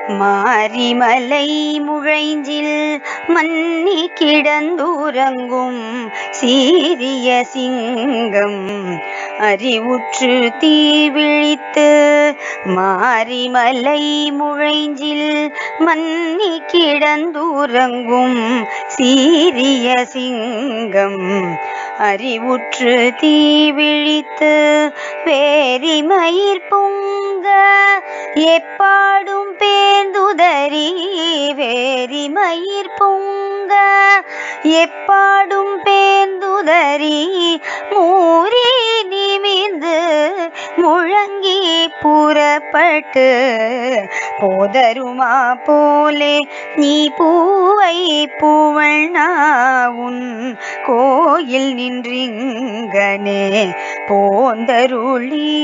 மாரிமலை முழைஞ்சில் மன்னி கிடந்துறங்கும் சீரிய சிங்கம் அறிவுற்று தீ விழித்து மாரிமலை முழைஞ்சில் மன்னி கிடந்துறங்கும் சீரிய சிங்கம் அறிவுற்று தீ விழித்து வேரிமயிர் பொங்க எப்பாடும் பேர்ந்துதறி வேரிமயிர் பொங்க எப்பாடும் பேர்ந்துதறி மூறி நிமிர்ந்து முழங்கி புறப்பட்டு போதருமா போலே நீ பூவை பூவண்ணாவுன் கோயில் நின்றிங்கனே போந்தருளி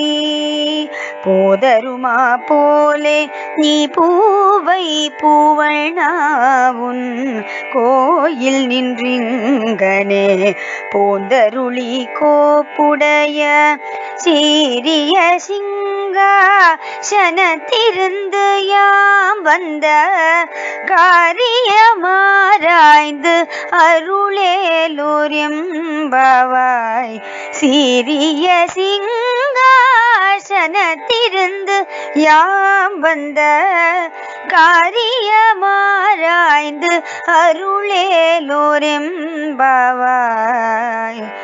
போதருமா போலே நீ பூவை பூவண்ணாவுன் கோயில் நின்றிங்கனே போந்தருளி கோப்புடைய சீரிய சிங்கா சனத்திருந்து யாம் வந்த காரியமாராய்ந்து அருளேலோரியம்பவாய் சீரிய சிங்காசனத்திருந்து யாம் வந்த காரியமாராய்ந்து அருளேலோரெம்பவாய்